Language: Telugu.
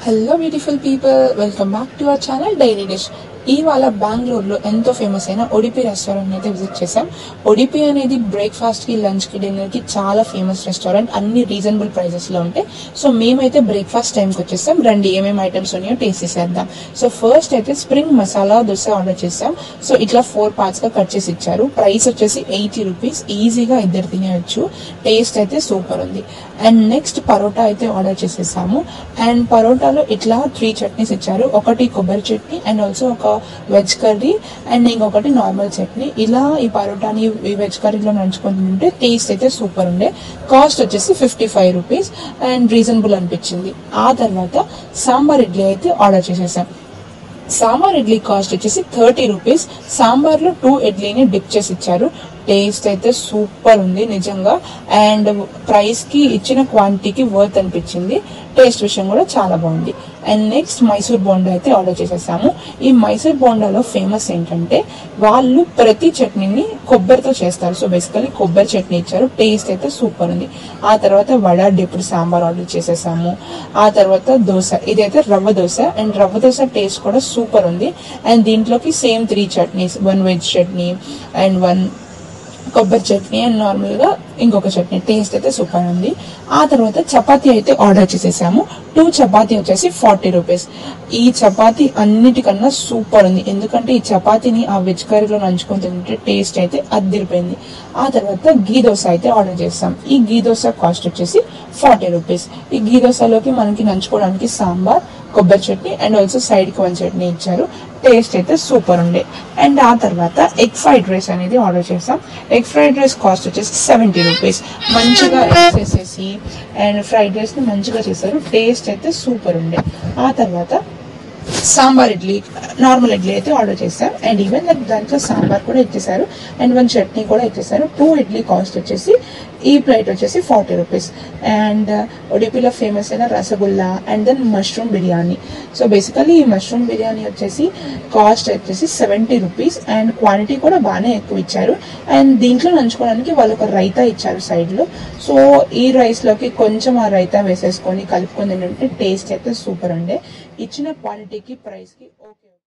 hello beautiful people welcome back to our channel daily dish ఇవాళ బెంగళూరులో ఎంతో ఫేమస్ అయిన ఒడిపి రెస్టారెంట్ అయితే విజిట్ చేసాం ఒడిపి అనేది బ్రేక్ఫాస్ట్ కి లంచ్ కి డిన్నర్ కి చాలా ఫేమస్ రెస్టారెంట్ అన్ని రీజనబుల్ ప్రైజెస్ లో ఉంటాయి సో మేమైతే బ్రేక్ఫాస్ట్ టైంకి వచ్చేసాం రండి ఏమేమి ఐటమ్స్ ఉన్నాయో టేస్ట్ చేసేద్దాం సో ఫస్ట్ అయితే స్ప్రింగ్ మసాలా దోశ ఆర్డర్ చేసాం సో ఇట్లా ఫోర్ పార్ట్స్ గా కట్ చేసి ఇచ్చారు ప్రైస్ వచ్చేసి ఎయిటీ రూపీస్ ఈజీగా ఇద్దరు తినేయచ్చు టేస్ట్ అయితే సూపర్ ఉంది అండ్ నెక్స్ట్ పరోటా అయితే ఆర్డర్ చేసేసాము అండ్ పరోటాలో ఇట్లా త్రీ చట్నీస్ ఇచ్చారు ఒకటి కొబ్బరి చట్నీ అండ్ ఆల్సో ఒక వెజ్ కర్రీ అండ్ ఇంకొకటి నార్మల్ చట్నీ ఇలా ఈ పరోటాని ఈ వెజ్ కర్రీలో నంచుకొని తింటే టేస్ట్ అయితే సూపర్ ఉండే కాస్ట్ వచ్చేసి fifty five rupees and reasonable అనిపించింది ఆ తర్వాత సాంబార్ ఇడ్లీ అయితే ఆర్డర్ చేసేసాం సాంబార్ ఇడ్లీ కాస్ట్ వచ్చేసి థర్టీ రూపీస్ సాంబార్ లో టూ ఇడ్లీని డిప్ చేసి ఇచ్చారు టేస్ట్ అయితే సూపర్ ఉంది నిజంగా అండ్ ప్రైస్ కి ఇచ్చిన క్వాంటిటీకి వర్త్ అనిపించింది టేస్ట్ విషయం కూడా చాలా బాగుంది అండ్ నెక్స్ట్ మైసూర్ బోండా అయితే ఆర్డర్ చేసేసాము ఈ మైసూర్ బోండాలో ఫేమస్ ఏంటంటే వాళ్ళు ప్రతి చట్నీని కొబ్బరితో చేస్తారు సో బేసికలీ కొబ్బరి చట్నీ ఇచ్చారు టేస్ట్ అయితే సూపర్ ఉంది ఆ తర్వాత వడ డిప్పుడు సాంబార్ ఆర్డర్ చేసేసాము ఆ తర్వాత దోశ ఇదైతే రవ్వ దోశ అండ్ రవ్వ దోశ టేస్ట్ కూడా సూపర్ ఉంది అండ్ దీంట్లోకి same three chutneys one veg chutney and one కొబ్బరి చట్నీ అండ్ నార్మల్ గా ఇంకొక చట్నీ టేస్ట్ అయితే సూపర్ ఉంది ఆ తర్వాత చపాతీ అయితే ఆర్డర్ చేసేసాము టూ చపాతీ వచ్చేసి ఫార్టీ రూపీస్ ఈ చపాతీ అన్నిటికన్నా సూపర్ ఉంది ఎందుకంటే ఈ చపాతీని ఆ వెజ్ కర్రీలో నంచుకొని తింటే టేస్ట్ అయితే అద్దిరిపోయింది ఆ తర్వాత గీ దోశ అయితే ఆర్డర్ చేస్తాం ఈ గీ దోశ కాస్ట్ వచ్చేసి ఫార్టీ రూపీస్ ఈ గీ దోశలోకి మనకి నంచుకోవడానికి సాంబార్ కొబ్బరి చట్నీ అండ్ ఆల్సో సైడ్ కి వన్ చట్నీ ఇచ్చారు టేస్ట్ అయితే సూపర్ ఉండే అండ్ ఆ తర్వాత ఎగ్ ఫ్రైడ్ రైస్ అనేది ఆర్డర్ చేసాం ఎగ్ ఫ్రైడ్ రైస్ కాస్ట్ వచ్చేసి సెవెంటీ రూపీస్ మంచిగా ఎగ్స్ వేసేసి అండ్ ఫ్రైడ్ రైస్ ని మంచిగా చేశారు టేస్ట్ అయితే సూపర్ ఉండే ఆ తర్వాత సాంబార్ ఇడ్లీ నార్మల్ ఇడ్లీ అయితే ఆర్డర్ చేశాం అండ్ ఈవెన్ లైక్ దాంట్లో సాంబార్ కూడా ఇచ్చేసారు అండ్ వన్ చట్నీ కూడా ఇచ్చేసారు టూ ఇడ్లీ కాస్ట్ వచ్చేసి ఈ ప్లేట్ వచ్చేసి ఫార్టీ రూపీస్ అండ్ ఉడిపిలో ఫేమస్ అయిన rasgulla and then mushroom biryani so basically ఈ మష్రూమ్ బిర్యానీ వచ్చేసి కాస్ట్ వచ్చేసి సెవెంటీ రూపీస్ అండ్ క్వాంటిటీ కూడా బాగానే ఎక్కువ ఇచ్చారు అండ్ దీంట్లో నంచుకోవడానికి వాళ్ళు ఒక రైతా ఇచ్చారు సైడ్ లో సో ఈ రైస్ లోకి కొంచెం ఆ రైతా వేసేసుకొని కలుపుకొని తింటే టేస్ట్ అయితే సూపర్ ఉండే ఇచ్చిన క్వాలిటీకి ప్రైస్ కి ఓకే